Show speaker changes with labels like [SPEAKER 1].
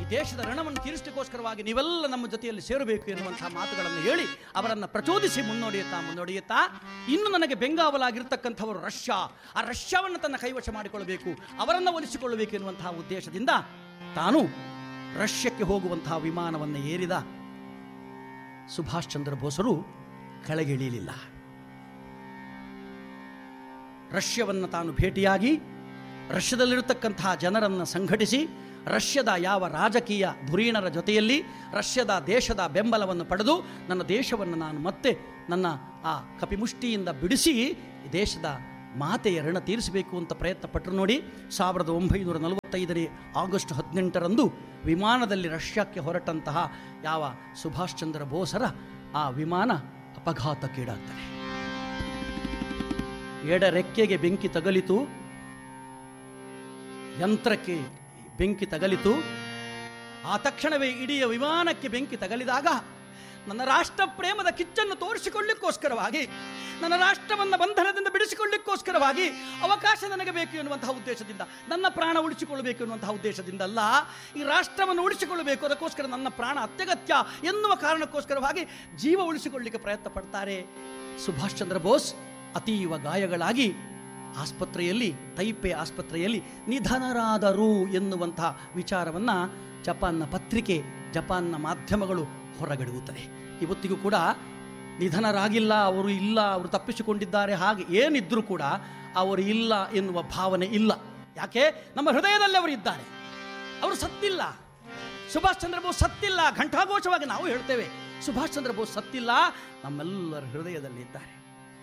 [SPEAKER 1] ದೇಶದ ಋಣವನ್ನು ತೀರಿಸಲಿಕ್ಕೋಸ್ಕರವಾಗಿ ನೀವೆಲ್ಲ ನಮ್ಮ ಜೊತೆಯಲ್ಲಿ ಸೇರಬೇಕು ಎನ್ನುವಂತಹ ಮಾತುಗಳನ್ನು ಹೇಳಿ ಅವರನ್ನು ಪ್ರಚೋದಿಸಿ ಮುನ್ನಡೆಯುತ್ತಾ ಮುನ್ನಡೆಯುತ್ತಾ ಇನ್ನು ನನಗೆ ಬೆಂಗಾವಲಾಗಿರ್ತಕ್ಕಂಥವರು ರಷ್ಯಾ ಆ ರಷ್ಯಾವನ್ನು ತನ್ನ ಕೈವಶ ಮಾಡಿಕೊಳ್ಳಬೇಕು ಅವರನ್ನು ಒಲಿಸಿಕೊಳ್ಳಬೇಕು ಎನ್ನುವಂತಹ ಉದ್ದೇಶದಿಂದ ತಾನು ರಷ್ಯಕ್ಕೆ ಹೋಗುವಂತಹ ವಿಮಾನವನ್ನು ಏರಿದ ಸುಭಾಷ್ ಚಂದ್ರ ಬೋಸರು ಕೆಳಗಿಳಿಯಲಿಲ್ಲ ರಷ್ಯವನ್ನು ತಾನು ಭೇಟಿಯಾಗಿ ರಷ್ಯದಲ್ಲಿರತಕ್ಕಂತಹ ಜನರನ್ನು ಸಂಘಟಿಸಿ ರಷ್ಯದ ಯಾವ ರಾಜಕೀಯ ಧುರೀಣರ ಜೊತೆಯಲ್ಲಿ ರಷ್ಯದ ದೇಶದ ಬೆಂಬಲವನ್ನು ಪಡೆದು ನನ್ನ ದೇಶವನ್ನು ನಾನು ಮತ್ತೆ ನನ್ನ ಆ ಕಪಿಮುಷ್ಟಿಯಿಂದ ಬಿಡಿಸಿ ದೇಶದ ಮಾತೆಯ ಋಣ ತೀರಿಸಬೇಕು ಅಂತ ಪ್ರಯತ್ನ ಪಟ್ಟರು ನೋಡಿ ಸಾವಿರದ ಒಂಬೈನೂರ ನಲವತ್ತೈದನೇ ಆಗಸ್ಟ್ ಹದಿನೆಂಟರಂದು ವಿಮಾನದಲ್ಲಿ ರಷ್ಯಾಕ್ಕೆ ಹೊರಟಂತಹ ಯಾವ ಸುಭಾಷ್ ಚಂದ್ರ ಬೋಸರ ಆ ವಿಮಾನ ಅಪಘಾತಕ್ಕೀಡಾಗ್ತದೆ ಎಡರೆಕ್ಕೆಗೆ ಬೆಂಕಿ ತಗಲಿತು ಯಂತ್ರಕ್ಕೆ ಬೆಂಕಿ ತಗಲಿತು ಆ ತಕ್ಷಣವೇ ಇಡೀ ವಿಮಾನಕ್ಕೆ ಬೆಂಕಿ ತಗಲಿದಾಗ ನನ್ನ ರಾಷ್ಟ್ರ ಪ್ರೇಮದ ಕಿಚ್ಚನ್ನು ತೋರಿಸಿಕೊಳ್ಳಿಕ್ಕೋಸ್ಕರವಾಗಿ ನನ್ನ ರಾಷ್ಟ್ರವನ್ನು ಬಂಧನದಿಂದ ಬಿಡಿಸಿಕೊಳ್ಳಿಕ್ಕೋಸ್ಕರವಾಗಿ ಅವಕಾಶ ನನಗೆ ಬೇಕು ಎನ್ನುವಂತಹ ಉದ್ದೇಶದಿಂದ ನನ್ನ ಪ್ರಾಣ ಉಳಿಸಿಕೊಳ್ಳಬೇಕು ಎನ್ನುವಂತಹ ಉದ್ದೇಶದಿಂದ ಅಲ್ಲ ಈ ರಾಷ್ಟ್ರವನ್ನು ಉಳಿಸಿಕೊಳ್ಳಬೇಕು ಅದಕ್ಕೋಸ್ಕರ ನನ್ನ ಪ್ರಾಣ ಅತ್ಯಗತ್ಯ ಎನ್ನುವ ಕಾರಣಕ್ಕೋಸ್ಕರವಾಗಿ ಜೀವ ಉಳಿಸಿಕೊಳ್ಳಿಕ್ಕೆ ಪ್ರಯತ್ನ ಪಡ್ತಾರೆ ಸುಭಾಷ್ ಚಂದ್ರ ಬೋಸ್ ಅತೀವ ಗಾಯಗಳಾಗಿ ಆಸ್ಪತ್ರೆಯಲ್ಲಿ ತೈಪೆ ಆಸ್ಪತ್ರೆಯಲ್ಲಿ ನಿಧನರಾದರು ಎನ್ನುವಂತಹ ವಿಚಾರವನ್ನು ಜಪಾನ್ನ ಪತ್ರಿಕೆ ಜಪಾನ್ನ ಮಾಧ್ಯಮಗಳು ಹೊರಗಡುತ್ತದೆ ಇವತ್ತಿಗೂ ಕೂಡ ನಿಧನರಾಗಿಲ್ಲ ಅವರು ಇಲ್ಲ ಅವರು ತಪ್ಪಿಸಿಕೊಂಡಿದ್ದಾರೆ ಹಾಗೆ ಏನಿದ್ರೂ ಕೂಡ ಅವರು ಇಲ್ಲ ಎನ್ನುವ ಭಾವನೆ ಇಲ್ಲ ಯಾಕೆ ನಮ್ಮ ಹೃದಯದಲ್ಲಿ ಅವರು ಇದ್ದಾರೆ ಅವರು ಸತ್ತಿಲ್ಲ ಸುಭಾಷ್ ಚಂದ್ರ ಬೋಸ್ ಸತ್ತಿಲ್ಲ ಘಂಟಾಘೋಷವಾಗಿ ನಾವು ಹೇಳ್ತೇವೆ ಸುಭಾಷ್ ಚಂದ್ರ ಬೋಸ್ ಸತ್ತಿಲ್ಲ ನಮ್ಮೆಲ್ಲರ ಹೃದಯದಲ್ಲಿ ಇದ್ದಾರೆ